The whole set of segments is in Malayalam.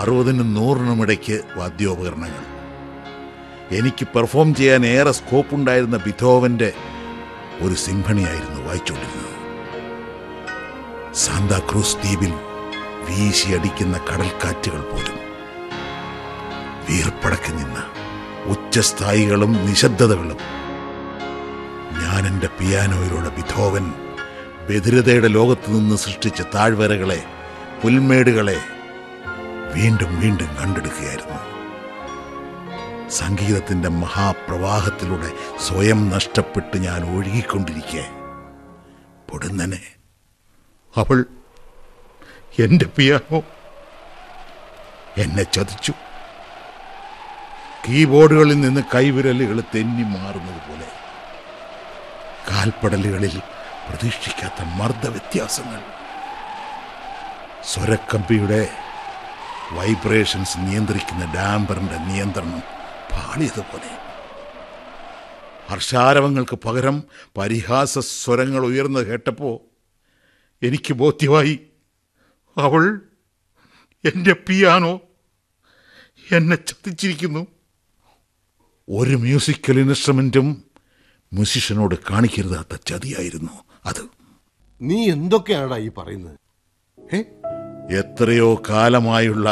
അറുപതിനും നൂറിനും ഇടയ്ക്ക് വാദ്യോപകരണങ്ങൾ എനിക്ക് പെർഫോം ചെയ്യാൻ ഏറെ സ്കോപ്പ് ഉണ്ടായിരുന്ന ബിഥോവന്റെ ഒരു സിംഫണിയായിരുന്നു വായിച്ചുകൊണ്ടിരുന്നത് സാന്താക്രൂസ് ദ്വീപിൽ വീശിയടിക്കുന്ന കടൽക്കാറ്റുകൾ പോലും വീർപ്പടക്കി നിന്ന ഉച്ചസ്ഥായികളും നിശബ്ദതകളും ഞാൻ എൻ്റെ പിയാനോയിലൂടെ ബിഥോവൻ ബധിരതയുടെ ലോകത്തു നിന്ന് സൃഷ്ടിച്ച താഴ്വരകളെ പുൽമേടുകളെ വീണ്ടും വീണ്ടും കണ്ടെടുക്കുകയായിരുന്നു സംഗീതത്തിന്റെ മഹാപ്രവാഹത്തിലൂടെ സ്വയം നഷ്ടപ്പെട്ട് ഞാൻ ഒഴുകിക്കൊണ്ടിരിക്കെ പൊടുന്നനെ അവൾ എന്റെ പിയാനോ എന്നെ ചതിച്ചു കീബോർഡുകളിൽ നിന്ന് കൈവിരലുകൾ തെന്നി മാറുന്നത് പോലെ കാൽപ്പടലുകളിൽ പ്രതീക്ഷിക്കാത്ത മർദ്ദ വ്യത്യാസങ്ങൾ സ്വരക്കമ്പിയുടെ വൈബ്രേഷൻസ് നിയന്ത്രിക്കുന്ന ഡാംബറിന്റെ നിയന്ത്രണം പാളിയതുപോലെ ഹർഷാരവങ്ങൾക്ക് പകരം പരിഹാസ സ്വരങ്ങൾ ഉയർന്നു കേട്ടപ്പോ എനിക്ക് ബോധ്യമായി അവൾ എൻ്റെ പിയാനോ എന്നെ ചതിച്ചിരിക്കുന്നു ഒരു മ്യൂസിക്കൽ ഇൻസ്ട്രുമെന്റും മ്യൂസിഷ്യനോട് കാണിക്കരുതാത്ത ചതിയായിരുന്നു അത് നീ എന്തൊക്കെയാണടാ ഈ പറയുന്നത് ഏ എത്രയോ കാലമായുള്ള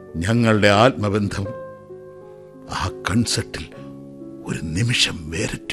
ഞങ്ങളുടെ ആത്മബന്ധം ആ കൺസെർട്ടിൽ ഒരു നിമിഷം വേറിട്ടു